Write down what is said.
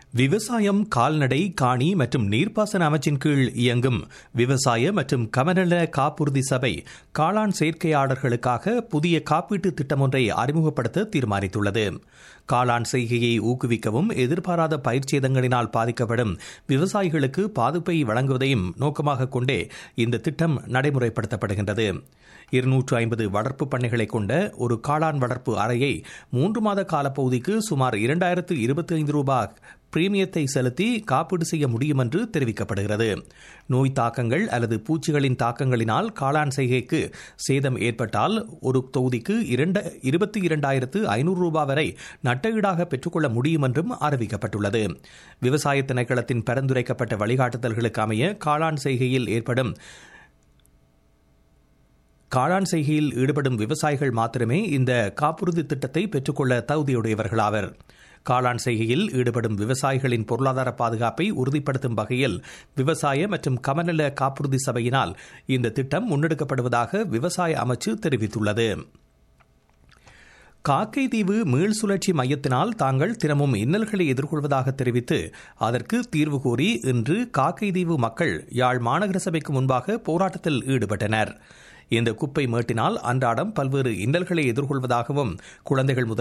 விவசாயம் கால்நடை காணி மற்றும் நீர்ப்பாசன அமைச்சின் கீழ் இயங்கும் விவசாய மற்றும் கமநல காப்புறுதி சபை காளான் செயற்கையாளர்களுக்காக புதிய காப்பீட்டு திட்டம் ஒன்றை அறிமுகப்படுத்த தீர்மானித்துள்ளது காளான் செய்கையை ஊக்குவிக்கவும் எதிர்பாராத பயிர்ச்சேதங்களினால் பாதிக்கப்படும் விவசாயிகளுக்கு பாதுப்பை வழங்குவதையும் நோக்கமாக கொண்டே இந்த திட்டம் நடைமுறைப்படுத்தப்படுகின்றது இருநூற்று ஐம்பது வளர்ப்பு பண்ணைகளை கொண்ட ஒரு காளான் வளர்ப்பு அறையை மூன்று மாத காலப்பகுதிக்கு சுமார் இரண்டாயிரத்து இருபத்தி ஐந்து ரூபாய் பிரீமியத்தை செலுத்தி காப்பீடு செய்ய முடியும் என்று தெரிவிக்கப்படுகிறது நோய் தாக்கங்கள் அல்லது பூச்சிகளின் தாக்கங்களினால் காளான் செய்கைக்கு சேதம் ஏற்பட்டால் ஒரு தொகுதிக்கு இரண்டு இருபத்தி இரண்டாயிரத்து ஐநூறு ரூபாய் வரை நட்டஈடாக பெற்றுக்கொள்ள முடியும் என்றும் அறிவிக்கப்பட்டுள்ளது விவசாய திணைக்களத்தின் பரிந்துரைக்கப்பட்ட வழிகாட்டுதல்களுக்கு அமைய காளான் செய்கையில் ஏற்படும் காளான் செய்கையில் ஈடுபடும் விவசாயிகள் மாத்திரமே இந்த காப்புறுதி திட்டத்தை பெற்றுக்கொள்ள தகுதியுடையவர்களாவர் காளான் செய்கையில் ஈடுபடும் விவசாயிகளின் பொருளாதார பாதுகாப்பை உறுதிப்படுத்தும் வகையில் விவசாய மற்றும் கமநல காப்புறுதி சபையினால் இந்த திட்டம் முன்னெடுக்கப்படுவதாக விவசாய அமைச்சு தெரிவித்துள்ளது காக்கை தீவு மீள் சுழற்சி மையத்தினால் தாங்கள் தினமும் இன்னல்களை எதிர்கொள்வதாக தெரிவித்து அதற்கு தீர்வு கோரி இன்று காக்கை தீவு மக்கள் யாழ் மாநகர சபைக்கு முன்பாக போராட்டத்தில் ஈடுபட்டனர் இந்த குப்பை மேட்டினால் அன்றாடம் பல்வேறு இன்னல்களை எதிர்கொள்வதாகவும் குழந்தைகள் முதல்